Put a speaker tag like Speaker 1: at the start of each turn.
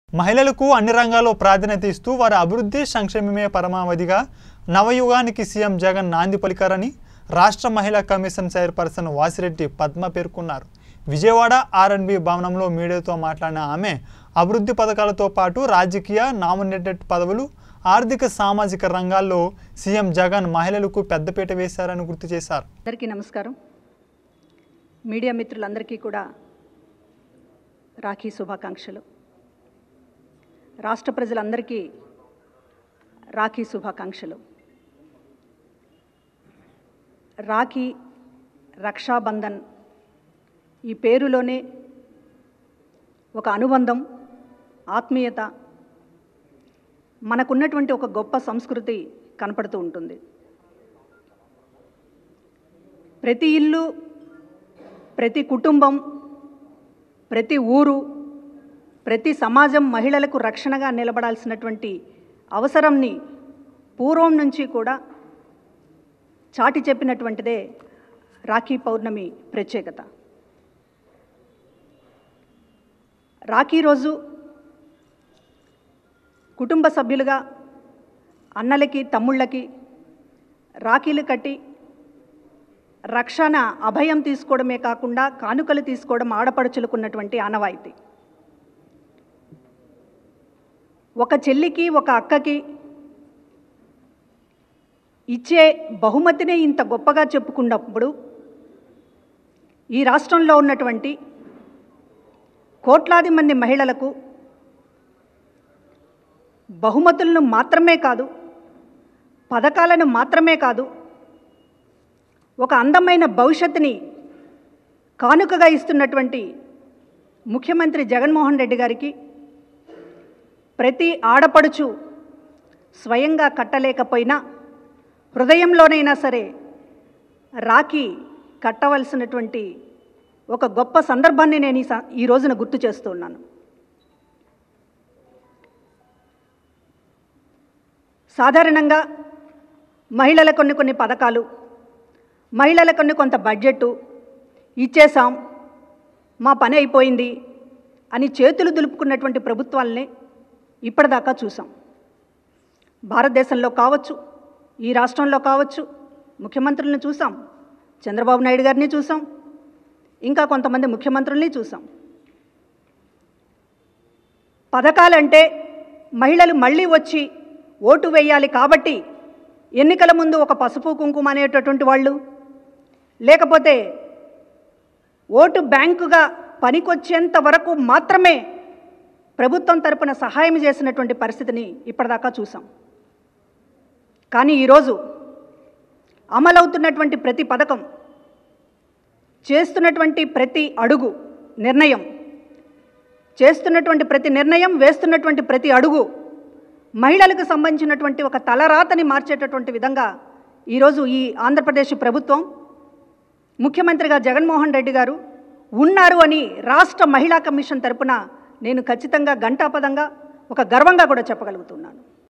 Speaker 1: మహిళలకు అన్ని రంగాల్లో ప్రాధాన్యత ఇస్తూ వారి అభివృద్ధి సంక్షేమమే పరమావధిగా నవయుగానికి సీఎం జగన్ నాంది పలికారని రాష్ట్ర మహిళా కమిషన్ చైర్పర్సన్ వాసిరెడ్డి పద్మ పేర్కొన్నారు విజయవాడ ఆర్ఎన్బి భవనంలో మీడియాతో మాట్లాడిన ఆమె అభివృద్ధి పథకాలతో పాటు రాజకీయ నామినేటెడ్ పదవులు ఆర్థిక సామాజిక రంగాల్లో సీఎం జగన్ మహిళలకు పెద్దపీట వేశారని గుర్తు చేశారు
Speaker 2: అందరికీ నమస్కారం మీడియా మిత్రులందరికీ కూడా రాఖీ శుభాకాంక్షలు రాష్ట్ర ప్రజలందరికీ రాఖీ శుభాకాంక్షలు రాఖీ రక్షాబంధన్ ఈ పేరులోనే ఒక అనుబంధం ఆత్మీయత మనకున్నటువంటి ఒక గొప్ప సంస్కృతి కనపడుతూ ఉంటుంది ప్రతి ఇల్లు ప్రతి కుటుంబం ప్రతి ఊరు ప్రతి సమాజం మహిళలకు రక్షణగా నిలబడాల్సినటువంటి అవసరంని పూర్వం నుంచి కూడా చాటి చెప్పినటువంటిదే రాఖీ పౌర్ణమి ప్రత్యేకత రాఖీ రోజు కుటుంబ సభ్యులుగా అన్నలకి తమ్ముళ్ళకి రాఖీలు కట్టి రక్షణ అభయం తీసుకోవడమే కాకుండా కానుకలు తీసుకోవడం ఆడపడుచులకున్నటువంటి ఆనవాయితీ ఒక చెల్లికి ఒక అక్కకి ఇచ్చే బహుమతినే ఇంత గొప్పగా చెప్పుకున్నప్పుడు ఈ రాష్ట్రంలో ఉన్నటువంటి కోట్లాది మంది మహిళలకు బహుమతులను మాత్రమే కాదు పథకాలను మాత్రమే కాదు ఒక అందమైన భవిష్యత్తుని కానుకగా ఇస్తున్నటువంటి ముఖ్యమంత్రి జగన్మోహన్ రెడ్డి గారికి ప్రతి ఆడపడుచు స్వయంగా కట్టలేకపోయినా హృదయంలోనైనా సరే రాఖీ కట్టవలసినటువంటి ఒక గొప్ప సందర్భాన్ని నేను ఈ స- ఈ రోజున గుర్తు చేస్తున్నాను సాధారణంగా మహిళల కొన్ని కొన్ని పథకాలు మహిళల కొన్ని కొంత బడ్జెట్ ఇచ్చేసాం మా పని అయిపోయింది అని చేతులు దులుపుకున్నటువంటి ప్రభుత్వాలనే ఇప్పటిదాకా చూసాం భారతదేశంలో కావచ్చు ఈ రాష్ట్రంలో కావచ్చు ముఖ్యమంత్రులను చూసాం చంద్రబాబు నాయుడు గారిని చూసాం ఇంకా కొంతమంది ముఖ్యమంత్రుల్ని చూసాం పథకాలంటే మహిళలు మళ్ళీ వచ్చి ఓటు వేయాలి కాబట్టి ఎన్నికల ముందు ఒక పసుపు కుంకుమ అనేటటువంటి వాళ్ళు లేకపోతే ఓటు బ్యాంకుగా పనికొచ్చేంత వరకు మాత్రమే ప్రభుత్వం తరపున సహాయం చేసినటువంటి పరిస్థితిని ఇప్పటిదాకా చూసాం కానీ ఈరోజు అమలవుతున్నటువంటి ప్రతి పథకం చేస్తున్నటువంటి ప్రతి అడుగు నిర్ణయం చేస్తున్నటువంటి ప్రతి నిర్ణయం వేస్తున్నటువంటి ప్రతి అడుగు మహిళలకు సంబంధించినటువంటి ఒక తలరాతని మార్చేటటువంటి విధంగా ఈరోజు ఈ ఆంధ్రప్రదేశ్ ప్రభుత్వం ముఖ్యమంత్రిగా జగన్మోహన్ రెడ్డి గారు ఉన్నారు అని రాష్ట్ర మహిళా కమిషన్ తరపున నేను ఖచ్చితంగా ఘంటాపదంగా ఒక గర్వంగా కూడా చెప్పగలుగుతున్నాను